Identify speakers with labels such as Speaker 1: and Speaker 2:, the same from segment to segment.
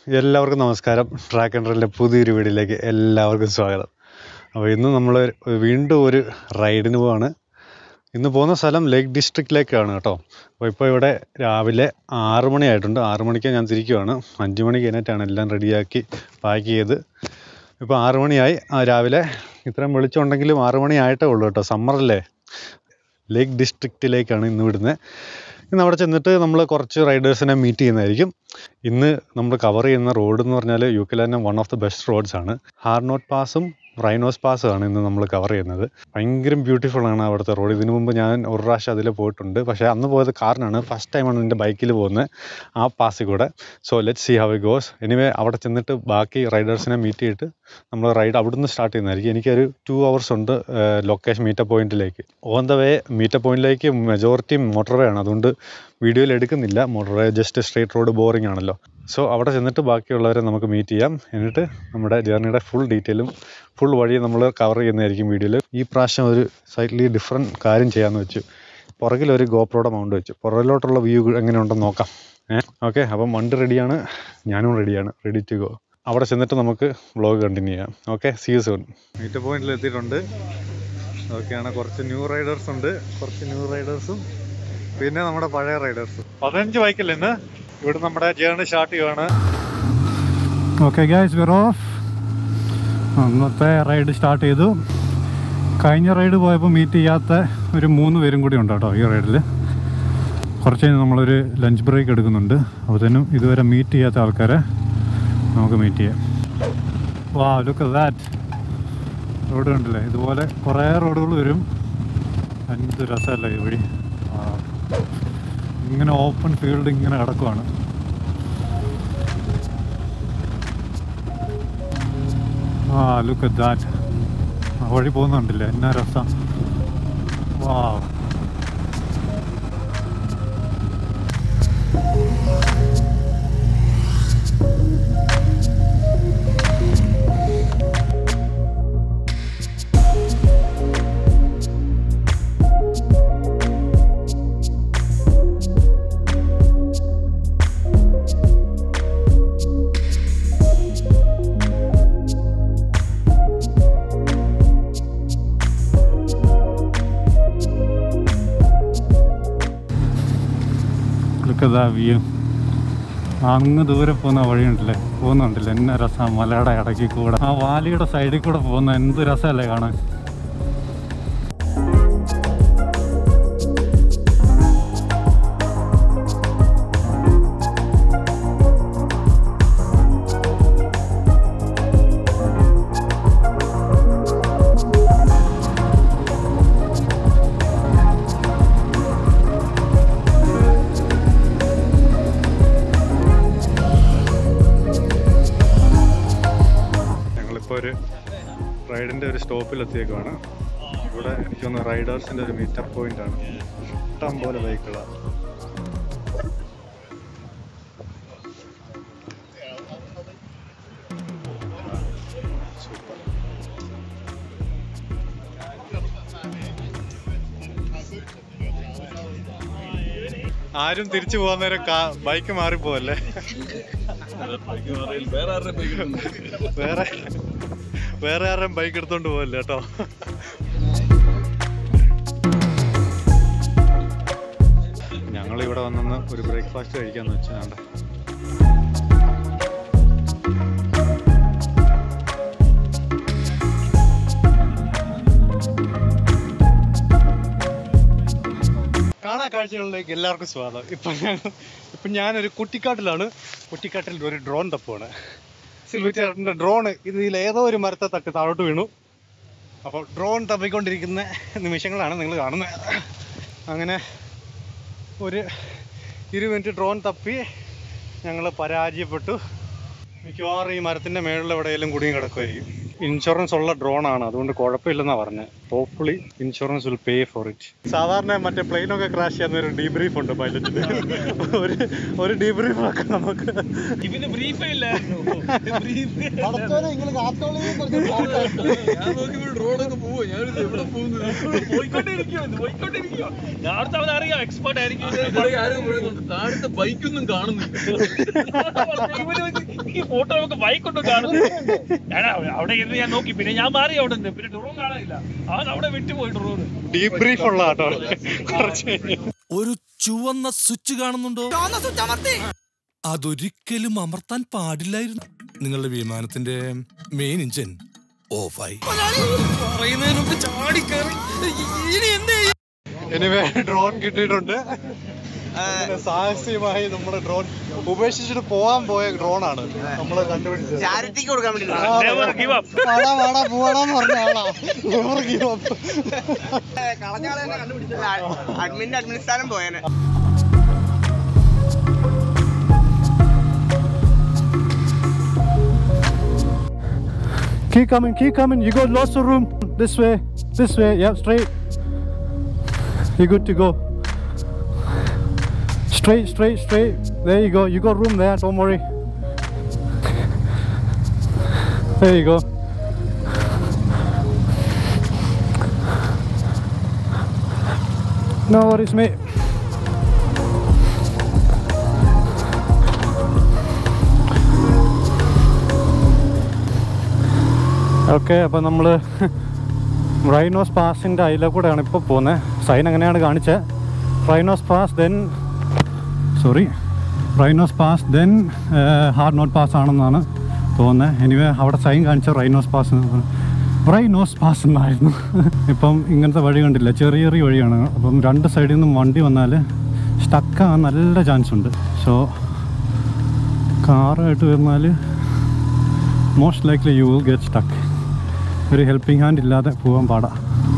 Speaker 1: എല്ലാവർക്കും നമസ്കാരം track and റൈഡിൻ്റെ പുതിയൊരു വീഡിയോയിലേക്ക് എല്ലാവർക്കും സ്വാഗതം അപ്പോൾ ഇന്ന് നമ്മൾ വീണ്ടും ഒരു റൈഡിന് പോവാണ് ഇന്ന് പോകുന്ന സ്ഥലം ലേക്ക് ഡിസ്ട്രിക്റ്റിലേക്കാണ് കേട്ടോ അപ്പോൾ ഇപ്പോൾ ഇവിടെ രാവിലെ ആറ് മണിയായിട്ടുണ്ട് ആറ് മണിക്ക് ഞാൻ തിരിക്കുവാണ് അഞ്ച് മണിക്ക് കഴിഞ്ഞിട്ടാണ് എല്ലാം റെഡിയാക്കി പാക്ക് ചെയ്ത് ഇപ്പോൾ ആറ് മണിയായി ആ രാവിലെ ഇത്രയും വെളിച്ചമുണ്ടെങ്കിലും ആറ് മണി ആയിട്ടേ ഉള്ളൂ കേട്ടോ സമ്മറല്ലേ ലേക്ക് ഡിസ്ട്രിക്റ്റിലേക്കാണ് ഇന്ന് വിടുന്നത് ഇന്ന് അവിടെ ചെന്നിട്ട് നമ്മൾ കുറച്ച് റൈഡേഴ്സിനെ മീറ്റ് ചെയ്യുന്നതായിരിക്കും ഇന്ന് നമ്മൾ കവർ ചെയ്യുന്ന റോഡ് എന്ന് പറഞ്ഞാൽ യു കെ തന്നെ one of the best roads ആണ് ഹാർനോട്ട് പാസും റൈനോസ് പാസും ആണ് ഇന്ന് നമ്മൾ കവർ ചെയ്യുന്നത് ഭയങ്കര ബ്യൂട്ടിഫുൾ ആണ് അവിടുത്തെ റോഡ് ഇതിനു മുമ്പ് ഞാൻ ഒരു പ്രാവശ്യം അതിൽ പോയിട്ടുണ്ട് പക്ഷേ അന്ന് പോയത് കാറിനാണ് ഫസ്റ്റ് ടൈമാണ് എൻ്റെ ബൈക്കിൽ പോകുന്നത് ആ പാസിൽ കൂടെ so let see how it goes anyway അവിടെ ചെന്നിട്ട് ബാക്കി റൈഡേഴ്സിനെ മീറ്റ് ചെയ്തിട്ട് നമ്മൾ റൈഡ് അവിടുന്ന് സ്റ്റാർട്ട് ചെയ്യുന്നതായിരിക്കും എനിക്കൊരു ടു അവേഴ്സ് ഉണ്ട് ലൊക്കേഷൻ മീറ്റപ്പ് പോയിന്റിലേക്ക് ഓൺ ദ വേ മീറ്റപ്പ് പോയിന്റിലേക്ക് മെജോറിറ്റി മോട്ടോർ വേ ആണ് അതുകൊണ്ട് വീഡിയോയിൽ എടുക്കുന്നില്ല motorway just straight road boring ആണല്ലോ സോ അവിടെ ചെന്നിട്ട് ബാക്കിയുള്ളവരെ നമുക്ക് മീറ്റ് ചെയ്യാം എന്നിട്ട് നമ്മുടെ ജേർണിയുടെ ഫുൾ ഡീറ്റെയിലും ഫുൾ വഴി നമ്മൾ കവർ ചെയ്യുന്നതായിരിക്കും വീഡിയോയിൽ ഈ പ്രാവശ്യം ഒരു സൈറ്റ്ലി ഡിഫറെൻറ്റ് കാര്യം ചെയ്യാമെന്ന് വെച്ചു പുറകിലൊരു ഗോപ്രോയുടെ മൗണ്ട് വെച്ചു പുറകിലോട്ടുള്ള വ്യൂ എങ്ങനെയുണ്ടെന്ന് നോക്കാം ഏഹ് ഓക്കെ അപ്പം വണ്ടി റെഡിയാണ് ഞാനും റെഡിയാണ് റെഡി ടു ഗോ അവിടെ ചെന്നിട്ട് നമുക്ക് വ്ളോഗ് കണ്ടിന്യൂ ചെയ്യാം okay see you soon meet പോയിന്റിൽ എത്തിയിട്ടുണ്ട് ഓക്കെയാണ് കുറച്ച് ന്യൂ റൈഡേഴ്സ് ഉണ്ട് കുറച്ച് ന്യൂ റൈഡേഴ്സും പിന്നെ നമ്മുടെ പഴയ റൈഡേഴ്സും പതിനഞ്ച് ബൈക്കല്ലേ ഇന്ന് ഇവിടെ നമ്മുടെ ജേർണി സ്റ്റാർട്ട് ചെയ്യുവാണ്
Speaker 2: ഓക്കെ ഗൈസ് വെർ ഓഫ് അന്നത്തെ റൈഡ് സ്റ്റാർട്ട് ചെയ്തു കഴിഞ്ഞ റൈഡ് പോയപ്പോൾ മീറ്റ് ചെയ്യാത്ത ഒരു മൂന്ന് പേരും കൂടി ഉണ്ട് കേട്ടോ ഈ റൈഡിൽ കുറച്ച് കഴിഞ്ഞ് നമ്മളൊരു ലഞ്ച് ബ്രേക്ക് എടുക്കുന്നുണ്ട് അപ്പോഴത്തേനും ഇതുവരെ മീറ്റ് ചെയ്യാത്ത ആൾക്കാരെ നമുക്ക് മീറ്റ് ചെയ്യാം വാ ലുക്ക് ദാറ്റ് റോഡ് കണ്ടില്ലേ ഇതുപോലെ കുറേ റോഡുകൾ വരും എന്ത് രസമല്ലേ ഈ വഴി ആ. ഇങ്ങനെ ഓപ്പൺ ഫീൽഡ് ഇങ്ങനെ കിടക്കുവാണ് ആ ലുക്ക് അറ്റ് ദാറ്റ് ആ വഴി പോകുന്നുണ്ടല്ലേ എന്നാ രസം വാ ലുക്ക് അതാ വ്യൂ അങ്ങ് ദൂരെ പോകുന്ന വഴിയുണ്ടല്ലേ പോകുന്നുണ്ടല്ലേ എന്നാ രസം മലയുടെ ഇടയ്ക്ക് കൂടെ ആ വാലിയുടെ സൈഡിൽ കൂടെ പോകുന്ന എന്ത് രസമല്ലേ കാണാൻ
Speaker 1: ഞങ്ങളിപ്പോൾ ഒരു റൈഡിൻ്റെ ഒരു സ്റ്റോപ്പിൽ എത്തിയേക്കുവാണ് ഇവിടെ എനിക്ക് തോന്നുന്നു റൈഡേഴ്സിൻ്റെ ഒരു മീറ്റപ്പ് പോയിന്റ് ആണ് ഇഷ്ടം പോലെ ബൈക്കുകളാണ് ആരും തിരിച്ചു പോകുന്ന നേരം ബൈക്ക് മാറിപ്പോവല്ലേ വേറെ വേറെ ആരുടെയും ബൈക്ക് എടുത്തോണ്ട് പോവല്ലേ കേട്ടോ ഞങ്ങൾ ഇവിടെ വന്നൊന്ന് ഒരു ബ്രേക്ക്ഫാസ്റ്റ് കഴിക്കാന്ന് വെച്ചാണ്ട് കാണാ കാഴ്ചകളിലേക്ക് എല്ലാവർക്കും സ്വാഗതം ഇപ്പം ഞാൻ ഇപ്പം ഞാനൊരു കുട്ടിക്കാട്ടിലാണ് കുട്ടിക്കാട്ടിൽ ഒരു ഡ്രോൺ തപ്പുവാണ് സിൽവിച്ചേട്ടൻ്റെ ഡ്രോൺ ഇതിൽ ഏതോ ഒരു മരത്തെ തട്ടി താഴോട്ട് വീണു അപ്പോൾ ഡ്രോൺ തപ്പിക്കൊണ്ടിരിക്കുന്ന നിമിഷങ്ങളാണ് നിങ്ങൾ കാണുന്നത് അങ്ങനെ ഒരു ഇരു മിനിറ്റ് ഡ്രോൺ തപ്പി ഞങ്ങൾ പരാജയപ്പെട്ടു മിക്കവാറും ഈ മരത്തിൻ്റെ മേളിൽ എവിടെയെങ്കിലും കുടുങ്ങി കിടക്കുമായിരിക്കും ഇൻഷുറൻസ് ഉള്ള ഡ്രോണാണ് അതുകൊണ്ട് കുഴപ്പമില്ലെന്നാണ് പറഞ്ഞത് hopefully insurance will pay for it സാധാരണ മറ്റേ പ്ലെയിനൊക്കെ ക്രാഷ് ചെയ്യുന്ന ഒരു ഡീബ്രീഫ് ഉണ്ട് പൈലറ്റിന് ഒരു ഒരു ഡീബ്രീഫ് ആക്കാം നമുക്ക്
Speaker 3: ഇവന് ബ്രീഫേ ഇല്ലായിരുന്നു ബ്രീഫേ ഞാൻ നോക്കിയപ്പോൾ റോഡൊക്കെ പോവുക ഞാനിത് എവിടെ പോകുന്നു പോയിക്കൊണ്ടിരിക്കുവോ പോയിക്കൊണ്ടിരിക്കുവോ ഞാൻ അടുത്ത അവൻ അറിയാം എക്സ്പേർട്ട് ആയിരിക്കും താഴത്തെ ബൈക്കൊന്നും കാണുന്നില്ല ഈ ഫോട്ടോ ഒക്കെ ബൈക്കൊന്നും കാണുന്നില്ല ഞാൻ അവിടെ- അവിടെ ഇരുന്ന് ഞാൻ നോക്കി പിന്നെ ഞാൻ മാറി അവിടെ നിന്ന് പിന്നെ ഡ്രോൺ കാണാനില്ല അവൻ അവിടെ വിട്ടുപോയി ഡ്രോൺ
Speaker 1: ഡീബ്രീഫ് ഉള്ള കേട്ടോ കുറച്ച്
Speaker 4: ഒരു ചുവന്ന സ്വിച്ച് കാണുന്നുണ്ടോ അതൊരിക്കലും അമർത്താൻ പാടില്ലായിരുന്നു നിങ്ങളുടെ വിമാനത്തിന്റെ മെയിൻ എഞ്ചിൻ ഓഫായി പറയുന്നതിന് മുമ്പ് ചാടി കയറി ഇനി എന്ത് ചെയ്യും?
Speaker 1: എനിവേ ഡ്രോൺ കിട്ടിയിട്ടുണ്ട് അങ്ങനെ സാഹസികമായി നമ്മുടെ ഡ്രോൺ ഉപേക്ഷിച്ചിട്ട് പോകാൻ പോയ ഡ്രോൺ ആണ് നമ്മള് കണ്ടുപിടിച്ചത്
Speaker 5: ചാരിറ്റിക്ക് കൊടുക്കാൻ വേണ്ടി
Speaker 1: ആ,
Speaker 3: Never give up.
Speaker 1: വാടാ വാടാ പോവാടാന്ന് പറഞ്ഞ ആളാ Never give up.
Speaker 5: കളഞ്ഞ ആളെ തന്നെ കണ്ടുപിടിച്ചത് അഡ്മിന്റെ അഡ്മിൻ സ്ഥാനം പോയേനെ
Speaker 2: Keep coming, keep coming. You got lots of room. This way, this way. Yep, straight. You're good to go. Straight, straight, straight. There you go. You got room there. Don't worry. There you go. No worries, mate. Okay അപ്പോൾ നമ്മൾ rhinos പാസിൻ്റെ അതിലെ കൂടെയാണ് ഇപ്പോൾ പോകുന്നത് sign അങ്ങനെയാണ് കാണിച്ചത് Wrynose pass then sorry Wrynose pass then Hardknott pass ആണെന്നാണ് തോന്നുന്നത് എനിവേ അവിടെ സൈൻ കാണിച്ച റൈനോസ് പാസ് റൈനോസ് പാസ് എന്നായിരുന്നു ഇപ്പം ഇങ്ങനത്തെ വഴി കണ്ടില്ല ചെറിയ ചെറിയ വഴിയാണ് അപ്പം രണ്ട് സൈഡിൽ നിന്നും വണ്ടി വന്നാൽ സ്റ്റക്കാകാൻ നല്ല ചാൻസ് ഉണ്ട് സോ കാറായിട്ട് വരുന്നാൽ most likely you will get stuck ഒരു ഹെൽപ്പിംഗ് ഹാൻഡ് ഇല്ലാതെ പോകാൻ പാടാ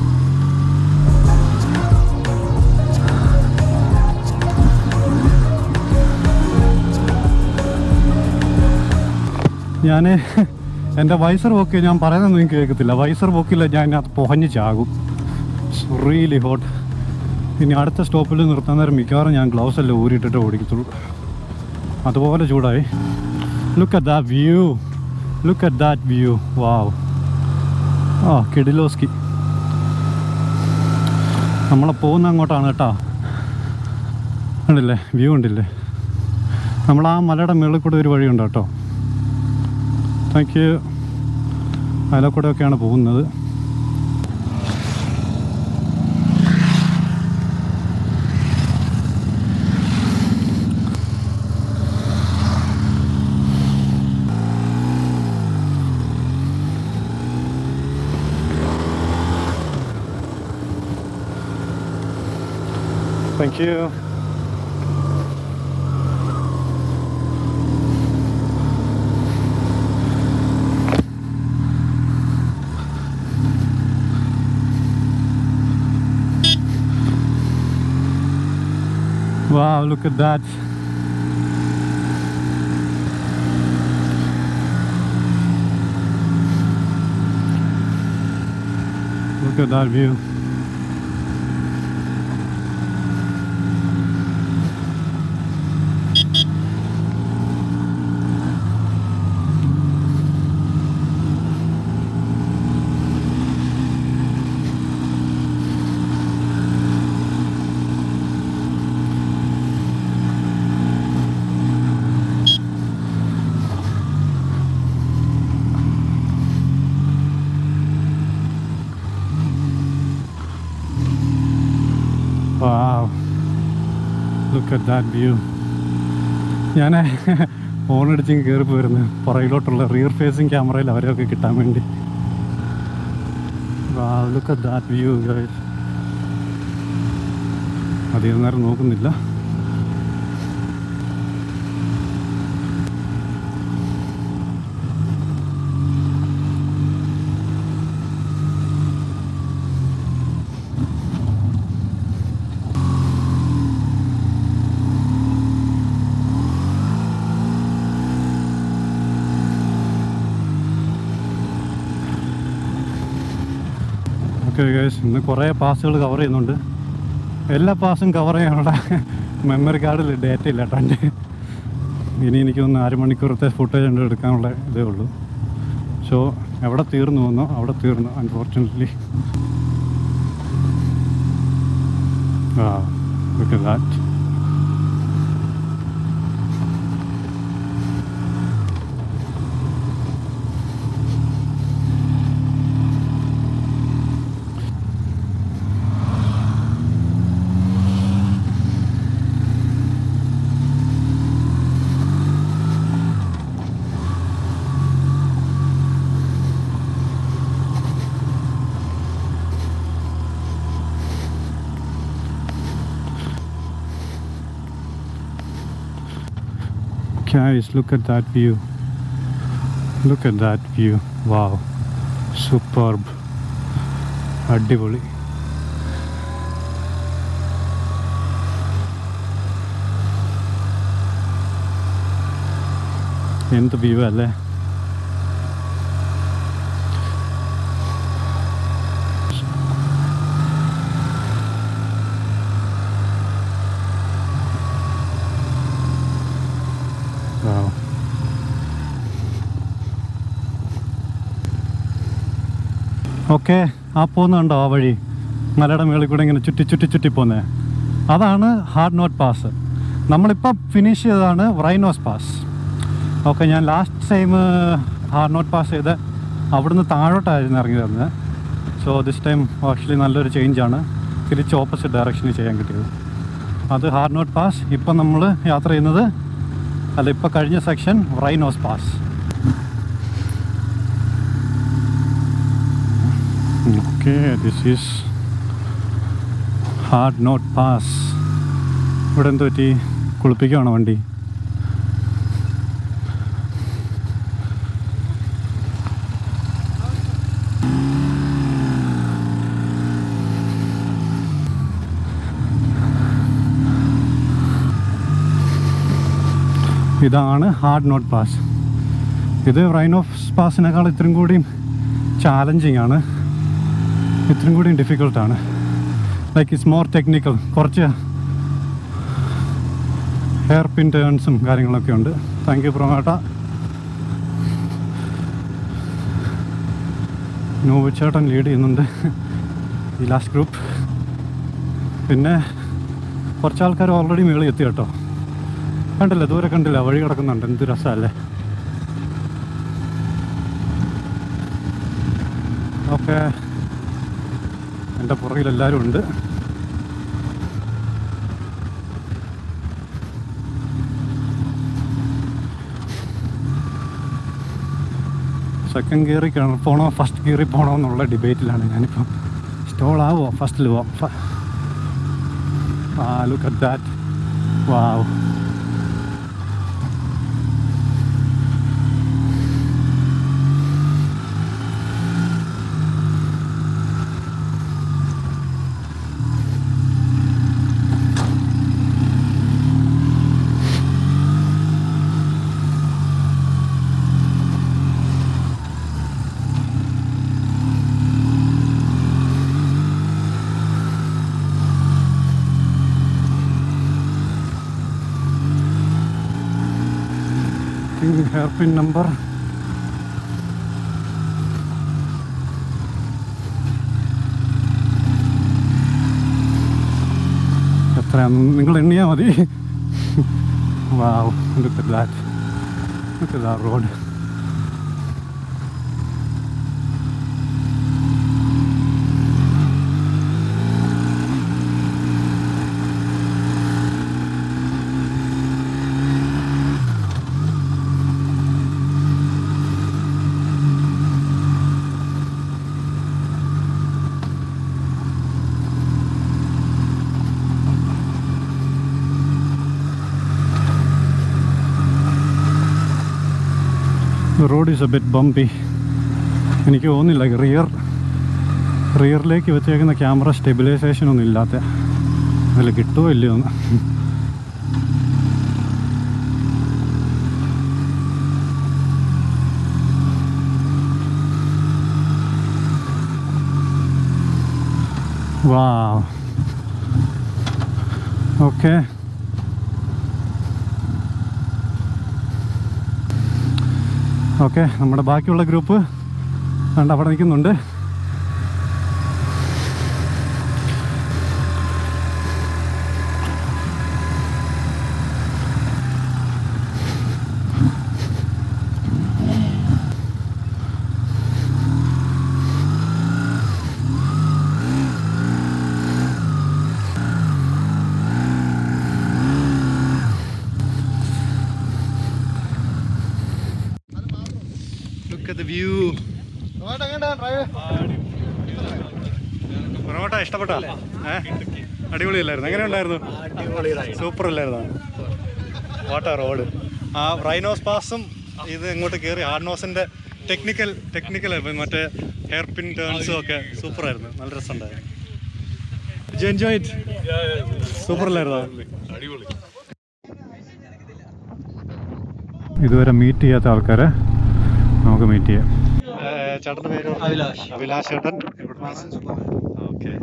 Speaker 2: ഞാൻ എൻ്റെ വൈസർ പൊക്കി ഞാൻ പറയുന്നത് നിങ്ങൾക്ക് കേൾക്കത്തില്ല വൈസർ പൊക്കില്ല ഞാൻ അതിനകത്ത് പൊഹഞ്ഞ് ചാകും റിയലി ഹോട്ട് ഇനി അടുത്ത സ്റ്റോപ്പിൽ നിർത്താൻ നേരം മിക്കവാറും ഞാൻ ഗ്ലൗസ് എല്ലാം ഊരിയിട്ടിട്ട് ഓടിക്കത്തുള്ളൂ അതുപോലെ ചൂടായി look at that view look at that view wow ആ കിഡിലോസ്കി നമ്മളെ പോകുന്ന അങ്ങോട്ടാണ് കേട്ടോ ഉണ്ടല്ലേ വ്യൂ ഉണ്ടല്ലേ നമ്മൾ ആ മലയുടെ മുകളിൽ കൂടെ ഒരു വഴിയുണ്ട് കേട്ടോ താങ്ക് യു അതിലെ കൂടെ ഒക്കെയാണ് പോകുന്നത് thank you Wow, look at that. Look at that view. Wow. Look at that view. ഞാൻ ഫോണടിച്ച് കയറി പോയിരുന്നു പുറകിലോട്ടുള്ള റിയർ ഫേസിങ് ക്യാമറയിൽ അവരെയൊക്കെ കിട്ടാൻ വേണ്ടി Wow, look at that view, guys. അധികം നേരം നോക്കുന്നില്ല ഓക്കെ ഗൈസ് ഇന്ന് കുറേ പാസുകൾ കവർ ചെയ്യുന്നുണ്ട് എല്ലാ പാസും കവർ ചെയ്യാനുള്ള മെമ്മറി കാർഡിൽ ഡേറ്റ ഇല്ല കേട്ടോ എൻ്റെ ഇനി എനിക്കൊന്ന് അരമണിക്കൂറത്തെ ഫുട്ടേജ് ഉണ്ട് എടുക്കാനുള്ള ഇതേ ഉള്ളൂ സോ എവിടെ തീർന്നു വന്നോ അവിടെ തീർന്നു അൺഫോർച്ചുനേറ്റ്ലി ആ look at that Guys, look at that view. Look at that view. Wow. Superb. അടിപൊളി എന്ത് വ്യൂ അല്ലേ Wow. ഓക്കെ ആ പോകുന്നുണ്ടോ ആ വഴി മലയുടെ മേളിൽ കൂടെ ഇങ്ങനെ ചുറ്റി ചുറ്റി ചുറ്റി പോകുന്നത് അതാണ് ഹാർഡ് നോട്ട് പാസ് നമ്മളിപ്പോൾ ഫിനിഷ് ചെയ്തതാണ് റൈനോസ് പാസ് ഓക്കെ ഞാൻ last time Hardknott pass ചെയ്ത് അവിടുന്ന് താഴോട്ടായിരുന്നു ഇറങ്ങി വരുന്നത് സോ ദിസ് ടൈം ആക്ച്വലി നല്ലൊരു ചേഞ്ചാണ് തിരിച്ച് ഓപ്പോസിറ്റ് ഡയറക്ഷനിൽ ചെയ്യാൻ കിട്ടിയത് അത് ഹാർഡ് നോട്ട് പാസ് ഇപ്പം നമ്മൾ യാത്ര ചെയ്യുന്നത് അല്ല ഇപ്പോൾ കഴിഞ്ഞ section Wrynose pass okay this is Hardknott pass ഇവിടെ എന്ത് പറ്റി കുളിപ്പിക്കുകയാണോ വണ്ടി ഇതാണ് ഹാർഡ് നോട്ട് പാസ് ഇത് റൈൻ ഓഫ് പാസിനേക്കാൾ ഇത്രയും കൂടിയും ചാലഞ്ചിങ് ആണ് ഇത്രയും കൂടിയും ഡിഫിക്കൽട്ടാണ് ലൈക്ക് ഇറ്റ്സ് മോർ ടെക്നിക്കൽ കുറച്ച് ഹെയർ പിൻ ടേൺസും കാര്യങ്ങളൊക്കെ ഉണ്ട് താങ്ക് യു പ്രൊമേട്ട നോവിച്ചേട്ടൻ ലീഡ് ചെയ്യുന്നുണ്ട് ഈ ലാസ്റ്റ് ഗ്രൂപ്പ് പിന്നെ കുറച്ച് ആൾക്കാർ ഓൾറെഡി മേളിൽ എത്തി കേട്ടോ കണ്ടില്ല ദൂരെ കണ്ടില്ല വഴി കിടക്കുന്നുണ്ട് എന്ത് രസമല്ലേ ഓക്കെ എൻ്റെ പുറകിൽ എല്ലാവരും ഉണ്ട് സെക്കൻഡ് ഗിയറിൽ പോണോ ഫസ്റ്റ് ഗിയറിൽ പോണോ എന്നുള്ള ഡിബേറ്റിലാണ് ഞാനിപ്പം സ്റ്റോൾ ആവോ ഫസ്റ്റിൽ പോവാം ഫ- ആ look at that wow hairpin number എത്രയാന്ന് നിങ്ങൾ എണ്ണിയാൽ മതി wow look at that look at that road road is a bit bumpy എനിക്ക് തോന്നുന്നില്ല റിയർ റിയറിലേക്ക് വെച്ചേക്കുന്ന ക്യാമറ സ്റ്റെബിലൈസേഷൻ ഒന്നും ഇല്ലാത്ത അതിൽ കിട്ടുമോ ഇല്ലയോ എന്ന് വാ ഓക്കെ ഓക്കെ നമ്മുടെ ബാക്കിയുള്ള ഗ്രൂപ്പ് കണ്ട് അവിടെ നിൽക്കുന്നുണ്ട്
Speaker 1: Look at the view. Parotta ഇഷ്ടപ്പെട്ടോ ഏ അടിപൊളിയല്ലായിരുന്നു എങ്ങനെ ഉണ്ടായിരുന്നു സൂപ്പർ അല്ലായിരുന്നു വാട്ടാ റോഡ് ആ റൈനോസ് പാസും ഇത് ഇങ്ങോട്ട് കയറി ഹാർഡ്നോസിന്റെ ടെക്നിക്കൽ ടെക്നിക്കൽ മറ്റേ ഹെയർ പിൻ ടേൺസും ഒക്കെ സൂപ്പർ ആയിരുന്നു നല്ല രസമുണ്ടായിരുന്നു എൻജോയ് ഇറ്റ് സൂപ്പർ അല്ലായിരുന്നോ
Speaker 3: അടിപൊളി
Speaker 2: ഇതുവരെ മീറ്റ് ചെയ്യാത്ത ആൾക്കാരെ നമുക്ക് മീറ്റ് ചെയ്യാം
Speaker 1: ചേട്ടൻ്റെ പേര് അഭിലാഷ് അഭിലാഷ് ചേട്ടൻ ഓക്കെ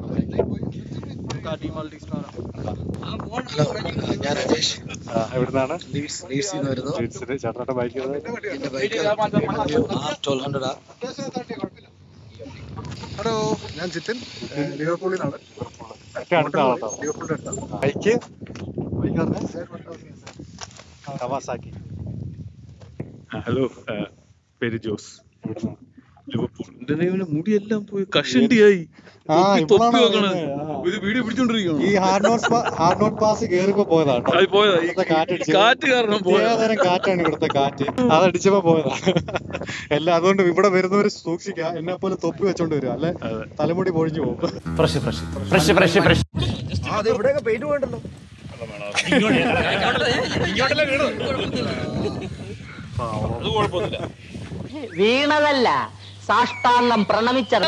Speaker 6: ഞാൻ രജേഷ്
Speaker 1: എവിടുന്നാണ്
Speaker 6: ലീഡ്സ് ലീഡ്സിൽ നിന്ന് വരുന്നു
Speaker 1: ലീഡ്സിൽ ചേട്ടൻ്റെ ബൈക്ക്
Speaker 6: എന്റെ bike R twelve hundred hello ഞാൻ ജിത്തിൻ ലിവർപൂളിൽ നിന്നാണ്
Speaker 1: അടുത്താണോ
Speaker 6: ലിവർപൂളിന്റെ അടുത്താണ്
Speaker 1: ബൈക്ക് ബൈക്ക് കവാസാക്കി
Speaker 3: ഹലോ പേര് ജോസ് ലിവർപൂൾ എന്റെ ദൈവമേ, മുടിയെല്ലാം പോയി കഷണ്ടിയായി
Speaker 1: ആ,
Speaker 3: തൊപ്പി-
Speaker 1: ഇപ്പോഴാണോ
Speaker 3: തൊപ്പി വെക്കണം.
Speaker 1: അറിയുന്നത്? ആ.
Speaker 3: ഇത് വീഡിയോ പിടിച്ചോണ്ടിരിക്കണം
Speaker 1: ഈ Hardknott Hardknott pass കേറിപ്പോ പോയതാ കേട്ടോ.
Speaker 3: അത് പോയതാ ഈ
Speaker 1: ഇവിടുത്തെ കാറ്റടിച്ച്
Speaker 3: കാറ്റ് കാരണം പോയതാ
Speaker 1: പ്രത്യേകതരം കാറ്റാണ് ഇവിടുത്തെ കാറ്റ് അതടിച്ചപ്പോ പോയതാ എല്ലാം അതുകൊണ്ട് ഇവിടെ വരുന്നവര് സൂക്ഷിക്കുക എന്നെ പോലെ തൊപ്പി വെച്ചോണ്ട് വരിക അല്ലെ തലമുടി പൊഴിഞ്ഞു പോകും
Speaker 3: അത് കുഴപ്പമൊന്നുമില്ല
Speaker 7: വീണതല്ല സാഷ്ടാംഗം പ്രണമിച്ചത്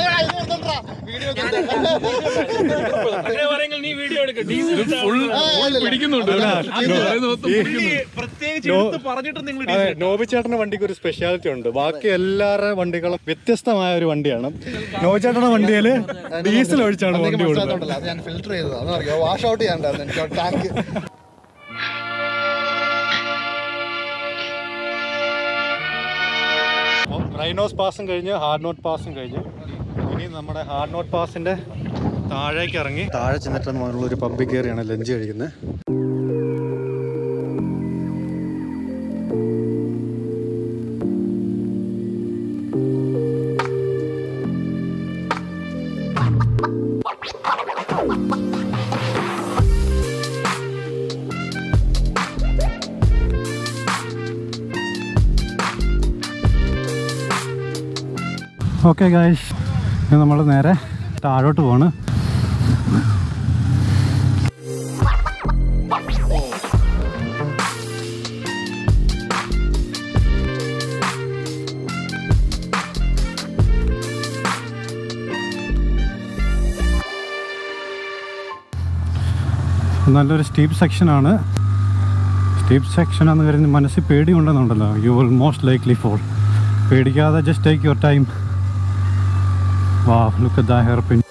Speaker 3: ഇത് ഫുൾ പിടിക്കുന്നുണ്ട് ഇത് പറയുന്നത് മൊത്തം പിടിക്കുന്നുണ്ട്.
Speaker 1: അതെ നോബി ചേട്ടന്റെ വണ്ടിക്ക് ഒരു സ്പെഷ്യാലിറ്റി ഉണ്ട് ബാക്കി എല്ലാവരുടെ വണ്ടികളും വ്യത്യസ്തമായ ഒരു വണ്ടിയാണ് നോബി ചേട്ടന്റെ വണ്ടിയില് ഡീസൽ ഒഴിച്ചാണ് വണ്ടി ഓടുന്നത്
Speaker 6: അത് ഞാൻ ഫിൽറ്റർ ചെയ്തത് അതറിയോ വാഷ് ഔട്ട് ചെയ്യാണ്ടായിരുന്നു എനിക്ക് ടാങ്ക്
Speaker 1: റൈനോസ് പാസും കഴിഞ്ഞ് ഹാർഡ് നോട്ട് പാസും കഴിഞ്ഞ് ഇനി നമ്മുടെ ഹാർഡ് നോട്ട് പാസിന്റെ താഴേക്ക് ഇറങ്ങി താഴെ ചെന്നിട്ട് നമ്മളുള്ള ഒരു പബ്ബിൽ കയറിയാണ് ലഞ്ച് കഴിക്കുന്നത്
Speaker 2: ഓക്കെ ഗായ്സ് ഇനി നമ്മൾ നേരെ താഴോട്ട് പോണ് നല്ലൊരു സ്റ്റീപ്പ് സെക്ഷനാണ് സ്റ്റീപ്പ് സെക്ഷൻ എന്ന് കരുതി മനസ്സിൽ പേടി ഉണ്ടെന്നുണ്ടല്ലോ you will most likely fall പേടിക്കാതെ ജസ്റ്റ് ടേക്ക് യുവർ ടൈം വാ look the hairpin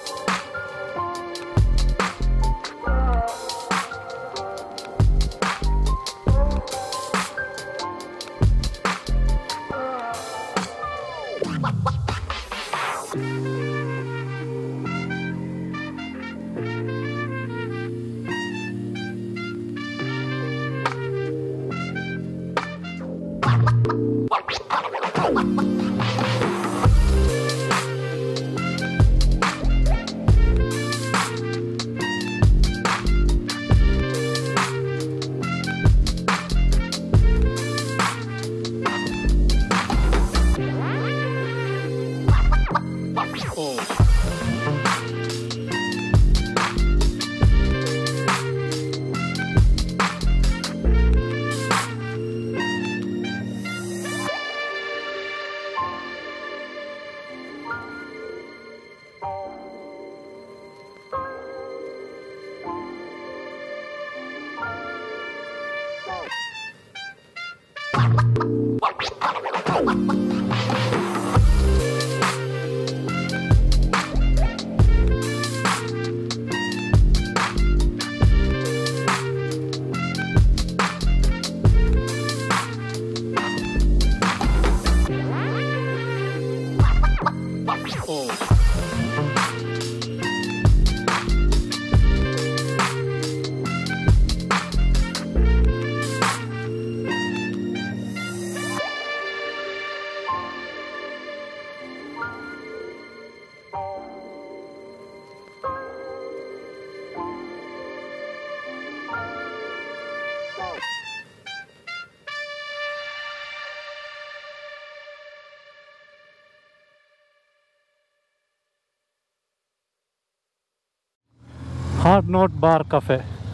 Speaker 2: Hardknott bar cafe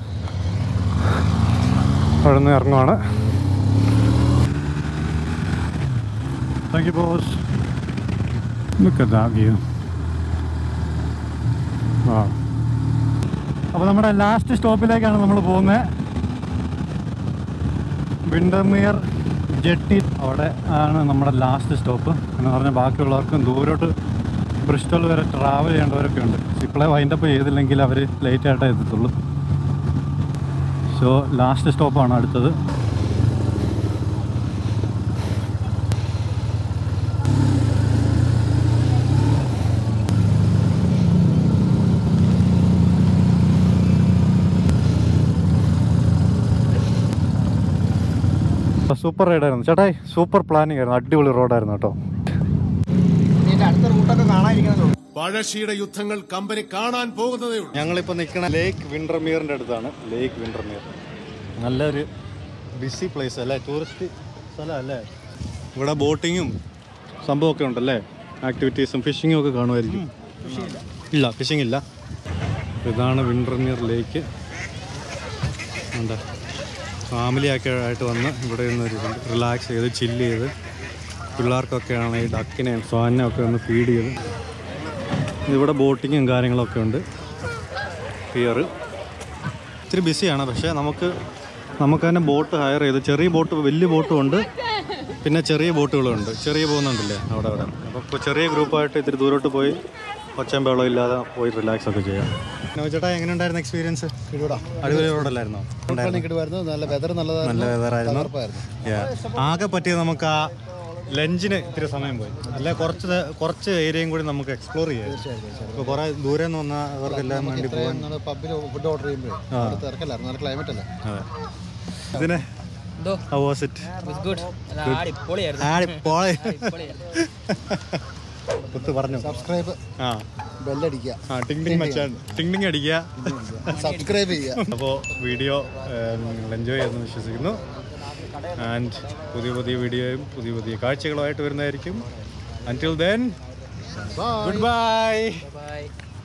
Speaker 2: അവിടെ നിന്ന് ഇറങ്ങുവാണ് thank you boss look at that view ആ അപ്പോൾ നമ്മുടെ ലാസ്റ്റ് സ്റ്റോപ്പിലേക്കാണ് നമ്മൾ പോകുന്നത് വിൻഡർമിയർ ജെട്ടി അവിടെ ആണ് നമ്മുടെ ലാസ്റ്റ് സ്റ്റോപ്പ് എന്ന് പറഞ്ഞാൽ ബാക്കിയുള്ളവർക്കും ദൂരോട്ട് ബ്രിസ്റ്റോൾ വരെ ട്രാവൽ ചെയ്യേണ്ടവരൊക്കെ ഉണ്ട് ഇപ്പോഴേ വൈൻഡപ്പ് ചെയ്തില്ലെങ്കിൽ അവർ ലേറ്റ് ആയിട്ടേ എത്തത്തുള്ളൂ സോ ലാസ്റ്റ് സ്റ്റോപ്പാണ് അടുത്തത് സൂപ്പർ റൈഡായിരുന്നു ചേട്ടായി സൂപ്പർ പ്ലാനിങ് ആയിരുന്നു അടിപൊളി റോഡായിരുന്നു കേട്ടോ
Speaker 5: ഇതിന്റെ അടുത്ത റൂട്ടൊക്കെ കാണാതിരിക്കണല്ലോ
Speaker 8: പഴശ്ശിയുടെ യുദ്ധങ്ങൾ കമ്പനി കാണാൻ പോകുന്നതേ ഉള്ളൂ
Speaker 2: ഞങ്ങളിപ്പോൾ നിൽക്കുന്ന ലേക്ക് വിൻഡർമിയറിൻ്റെ അടുത്താണ് ലേക്ക് വിൻഡർമിയർ നല്ലൊരു ബിസി പ്ലേസ് അല്ലേ ടൂറിസ്റ്റ് സ്ഥലം അല്ലേ ഇവിടെ ബോട്ടിങ്ങും സംഭവമൊക്കെ ഉണ്ടല്ലേ ആക്ടിവിറ്റീസും ഫിഷിങ്ങും ഒക്കെ കാണുമായിരിക്കും ഇല്ല ഫിഷിംഗ് ഇല്ല ഇതാണ് വിൻഡർമിയർ ലേക്ക് ഉണ്ട് ഫാമിലിയൊക്കെ ആയിട്ട് വന്ന് ഇവിടെ നിന്ന് റിലാക്സ് ചെയ്ത് ചില്ല് ചെയ്ത് പിള്ളേർക്കൊക്കെ ആണ് ഈ ഡക്കിനെയും സ്വാനിനെയും ഒക്കെ ഒന്ന് ഫീഡ് ചെയ്ത് ഇവിടെ ബോട്ടിങ്ങും കാര്യങ്ങളൊക്കെ ഉണ്ട് പിയർ ഇത്തിരി ബിസിയാണ് പക്ഷേ നമുക്ക് നമുക്ക് തന്നെ ബോട്ട് ഹയർ ചെയ്ത് ചെറിയ ബോട്ട് വലിയ ബോട്ടും ഉണ്ട് പിന്നെ ചെറിയ ബോട്ടുകളും ഉണ്ട് ചെറിയ പോകുന്നുണ്ടല്ലേ അവിടെ അവിടെ അപ്പോൾ ചെറിയ ഗ്രൂപ്പായിട്ട് ഇത്തിരി ദൂരോട്ട് പോയി ഒച്ചയും ബഹളം ഇല്ലാതെ പോയി റിലാക്സ് ഒക്കെ ചെയ്യാം ചേട്ടാ എങ്ങനെ ഉണ്ടായിരുന്നു എക്സ്പീരിയൻസ് അടിപൊളി റോഡല്ലായിരുന്നോ
Speaker 6: കിട്ടുമായിരുന്നു നല്ല വെതർ നല്ലതായിരുന്നു
Speaker 2: നല്ല വെതറായിരുന്നു
Speaker 6: തകർപ്പായിരുന്നു.
Speaker 2: Yeah. ആകെ പറ്റിയത് നമുക്ക് ആ ലഞ്ചിന് ഇത്തിരി സമയം പോയി അല്ലെ കുറച്ച് ദേ- കുറച്ച് ഏരിയയും കൂടി നമുക്ക് എക്സ്പ്ലോർ ചെയ്യാം ഇപ്പോൾ കുറേ ദൂരെ നിന്ന് വന്ന അവർക്കെല്ലാം വേണ്ടി പോകാൻ
Speaker 6: നമ്മള് പബ്ബിൽ ഫുഡ് ഓർഡർ ചെയ്യുമ്പോഴേ തിരക്കല്ലായിരുന്നു നല്ല ക്ലൈമറ്റ് അല്ലേ
Speaker 2: അതെ ഇതിന് How was it? ആടിപ്പോളെ. കുത്ത് പറഞ്ഞു
Speaker 6: സബ്സ്ക്രൈബ്
Speaker 2: ആ
Speaker 6: ബെല്ലടിക്കുക
Speaker 2: ആ ടിങ് ടിങ് മച്ചാൻ ടിങ് ടിങ് അടിക്കുക
Speaker 6: സബ്സ്ക്രൈബ് ചെയ്യുക
Speaker 2: അപ്പോൾ വീഡിയോ നിങ്ങൾ എൻജോയ് ചെയ്യുന്നു വിശ്വസിക്കുന്നു ആൻഡ് പുതിയ പുതിയ വീഡിയോയും പുതിയ പുതിയ കാഴ്ചകളുമായിട്ട് വരുന്നതായിരിക്കും അൻറ്റിൽ ദെൻ ഗുഡ് ബൈ